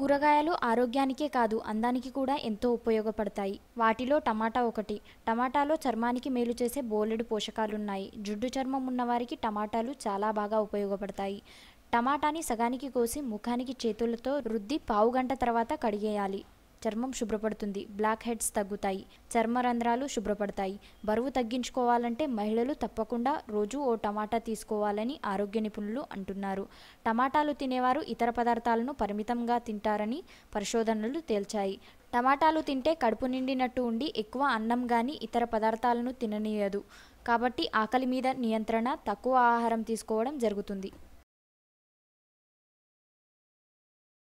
కూరగాయలు ఆరోగ్యానికే కాదు అందానికి కూడా ఎంతో ఉపయోగపడతాయి వాటిలో టమాటా ఒకటి టమాటాలో చర్మానికి మేలు చేసే బోలెడు పోషకాలున్నాయి జుడ్డు చర్మం ఉన్నవారికి టమాటాలు చాలా బాగా ఉపయోగపడతాయి టమాటాని సగానికి కోసి ముఖానికి చేతులతో రుద్ది పావు గంట తర్వాత కడిగేయాలి చర్మం శుభ్రపడుతుంది బ్లాక్ హెడ్స్ తగ్గుతాయి చర్మ రంధ్రాలు శుభ్రపడతాయి బరువు తగ్గించుకోవాలంటే మహిళలు తప్పకుండా రోజు ఓ టమాటా తీసుకోవాలని ఆరోగ్య నిపుణులు అంటున్నారు టమాటాలు తినేవారు ఇతర పదార్థాలను పరిమితంగా తింటారని పరిశోధనలు తేల్చాయి టమాటాలు తింటే కడుపు నిండినట్టు ఉండి ఎక్కువ అన్నం కానీ ఇతర పదార్థాలను తిననీయదు కాబట్టి ఆకలి మీద నియంత్రణ తక్కువ ఆహారం తీసుకోవడం జరుగుతుంది